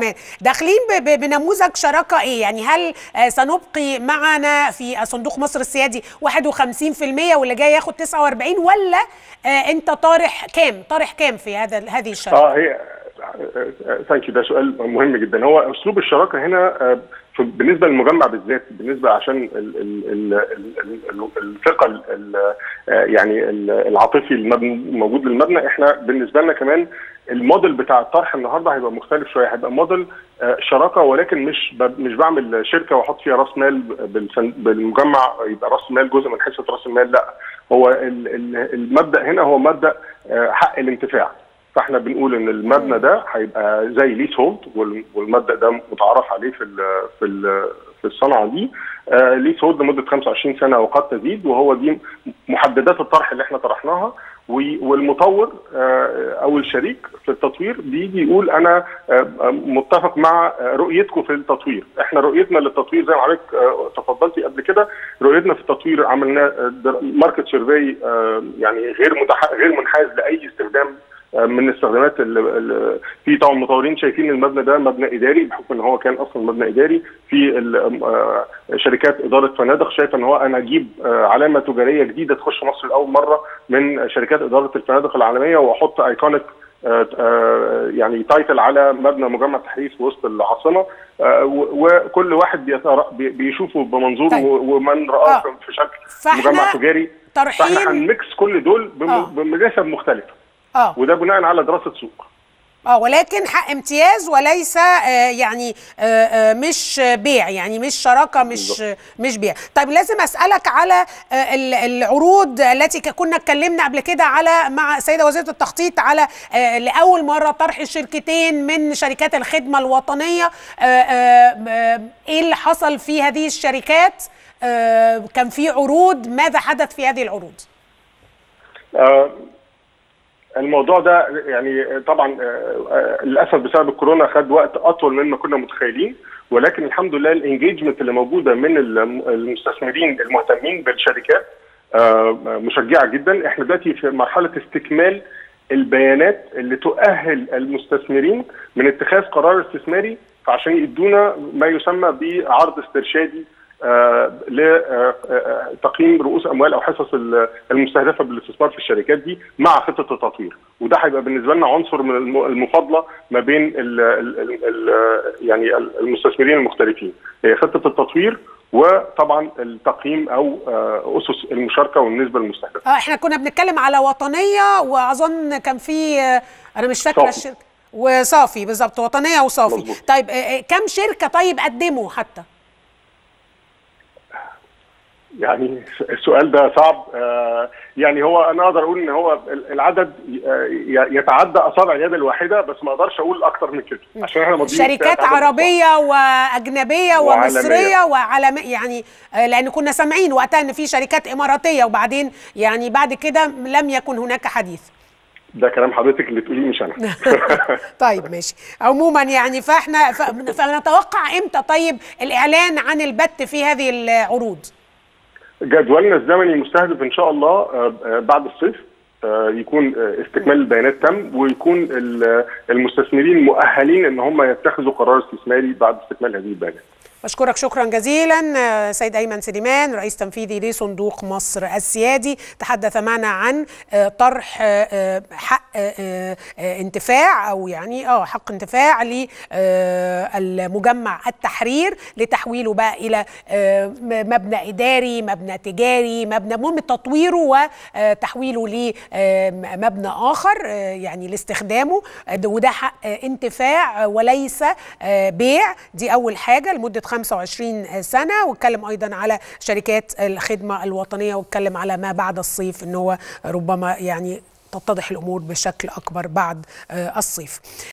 كمان داخلين ب- ب- بنموذج شراكه ايه يعني هل آه، سنبقي معنا في صندوق مصر السيادي 51% واللي جاي ياخد 49 ولا آه، انت طارح كام طارح كام في هذا هذه الشراكه اه هي ثانك يو ده سؤال مهم جدا هو اسلوب الشراكه هنا آه، في- بالنسبه للمجمع بالذات بالنسبه عشان ال- ال- ال- ال- ال- الثقه ال- ال- آه، يعني ال- العاطفي المبني موجود للمبنى احنا بالنسبه لنا كمان الموديل بتاع الطرح النهارده هيبقى مختلف شويه هيبقى موديل آه، شراكه ولكن مش ب- مش بعمل شركه واحط فيها راس مال بالفن- بالمجمع يبقى راس مال جزء من حصه راس المال لا هو ال- ال- المبدا هنا هو مبدا آه، حق الانتفاع فاحنا بنقول ان المبنى ده هيبقى زي ليس هولد والمبدا ده متعارف عليه في ال في ال في الصنعه دي آه ليس هولد لمده 25 سنه وقد تزيد وهو دي محددات الطرح اللي احنا طرحناها و- والمطور آه او الشريك في التطوير بيجي يقول انا آه متفق مع آه، رؤيتكم في التطوير احنا رؤيتنا للتطوير زي ما حضرتك آه، تفضلتي قبل كده رؤيتنا في التطوير عملنا ماركت سيرفي يعني غير متح... غير منحاز لاي استخدام من الاستخدامات اللي في طبعا مطورين شايفين المبنى ده مبنى اداري بحكم ان هو كان اصلا مبنى اداري في ال- آه، شركات اداره فنادق شايفه ان هو انا اجيب آه، علامه تجاريه جديده تخش مصر لاول مره من شركات اداره الفنادق العالميه واحط ايكونيك يعني تايتل على مبنى مجمع تحرير في وسط العاصمه آه، و- وكل واحد بيتر- بي- بيشوفه بمنظوره طيب. و- ومن رآه آه. في شكل فإحنا مجمع تجاري طرحين- فاحنا هنميكس كل دول بم- آه. بنسب مختلفه اه وده بناء على دراسه سوق اه ولكن حق امتياز وليس آه يعني آه آه مش بيع يعني مش شراكه مش بالظبط. مش بيع طيب لازم اسالك على آه ال- العروض التي ك- كنا اتكلمنا قبل كده على مع السيده وزيره التخطيط على آه لاول مره طرح شركتين من شركات الخدمه الوطنيه آه آه آه ايه اللي حصل في هذه الشركات آه كان في عروض ماذا حدث في هذه العروض آه، الموضوع ده يعني طبعا آه، آه، للاسف بسبب الكورونا خد وقت اطول مما كنا متخيلين ولكن الحمد لله الانجيجمنت اللي موجوده من الم- المستثمرين المهتمين بالشركات آه، مشجعه جدا احنا دلوقتي في مرحله استكمال البيانات اللي تؤهل المستثمرين من اتخاذ قرار استثماري فعشان يدونا ما يسمى بعرض استرشادي لتقييم رؤوس اموال او حصص ال- المستهدفه بالاستثمار في الشركات دي مع خطه التطوير وده هيبقى بالنسبه لنا عنصر من الم- المفاضله ما بين ال ال ال ال يعني المستثمرين المختلفين هي خطه التطوير وطبعا التقييم او آه، اسس المشاركه والنسبه المستهدفه اه احنا كنا بنتكلم على وطنيه واظن كان في آه، انا مش فاكره صافي. الشركه وصافي بالظبط وطنيه وصافي مظبوط. طيب آه، آه، كم شركه طيب قدموا حتى يعني السؤال ده صعب آه، يعني هو انا اقدر اقول ان هو العدد آه، يتعدى اصابع اليد الواحده بس ما اقدرش اقول اكتر من كده عشان احنا ماضيين شركات في عدد عربيه واجنبيه وعالمية. ومصريه وعالميه يعني آه، لان كنا سامعين وقتها ان في شركات اماراتيه وبعدين يعني بعد كده لم يكن هناك حديث ده كلام حضرتك اللي تقوليه مش انا طيب ماشي عموما يعني فاحنا ف- فنتوقع امتى طيب الاعلان عن البت في هذه العروض جدولنا الزمني مستهدف ان شاء الله آه، آه، بعد الصيف آه، يكون آه، استكمال البيانات تم ويكون ال- المستثمرين مؤهلين ان هم يتخذوا قرار استثماري بعد استكمال هذه البيانات بشكرك شكرا جزيلا آه، سيد ايمن سليمان رئيس تنفيذي لصندوق مصر السيادي تحدث معنا عن آه، طرح آه، آه، حق آه، آه، انتفاع او يعني اه حق انتفاع للمجمع التحرير لتحويله بقى الى آه، م- مبنى اداري مبنى تجاري مبنى مهم تطويره وتحويله لمبنى اخر آه، يعني لاستخدامه آه، ده- وده حق آه، انتفاع وليس آه، بيع دي اول حاجه لمده 25 سنه واتكلم ايضا على شركات الخدمه الوطنيه واتكلم على ما بعد الصيف ان هو ربما يعني تتضح الامور بشكل اكبر بعد آه، الصيف